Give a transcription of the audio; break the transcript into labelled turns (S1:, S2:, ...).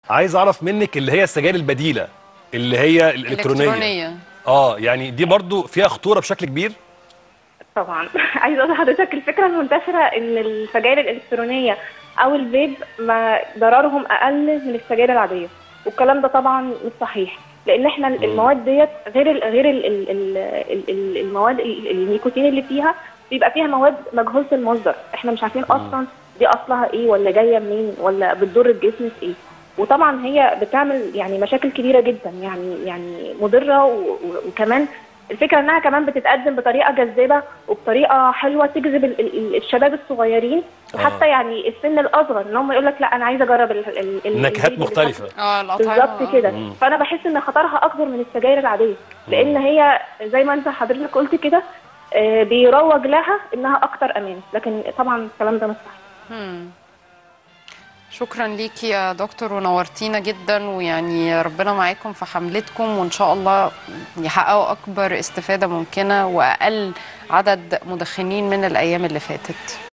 S1: عايز اعرف منك اللي هي السجاير البديله اللي هي الالكترونيه
S2: الكترونيه
S1: اه يعني دي برضو فيها خطوره بشكل كبير
S3: طبعا عايزه اقول لحضرتك الفكره المنتشره ان السجاير الالكترونيه او الفيب ما ضررهم اقل من السجاير العاديه والكلام ده طبعا مش صحيح لان احنا المواد ديت غير ال غير ال ال ال ال ال المواد ال- النيكوتين اللي فيها بيبقى فيها مواد مجهوله المصدر احنا مش عارفين اصلا دي اصلها ايه ولا جايه منين ولا بتضر الجسم في ايه وطبعا هي بتعمل يعني مشاكل كبيره جدا يعني يعني مضره و- و- وكمان الفكره انها كمان بتتقدم بطريقه جذابه وبطريقه حلوه تجذب ال- ال- الشباب الصغيرين وحتى يعني السن الاصغر ان هم يقول لك لا انا عايز اجرب ال- ال- ال-
S1: نكهات
S3: الفيب اللي
S1: مختلفه
S2: اه الاطعمه
S3: بالظبط كده فانا بحس ان خطرها اكبر من السجاير العاديه لان هي زي ما انت حضرتك قلت كده آه، بيروج لها انها اكتر امان لكن طبعا الكلام ده مش صحيح
S2: مم. شكرا ليكي يا دكتور ونورتينا جدا ويعني ربنا معاكم في حملتكم وان شاء الله يحققوا اكبر استفاده ممكنه واقل عدد مدخنين من الايام اللي فاتت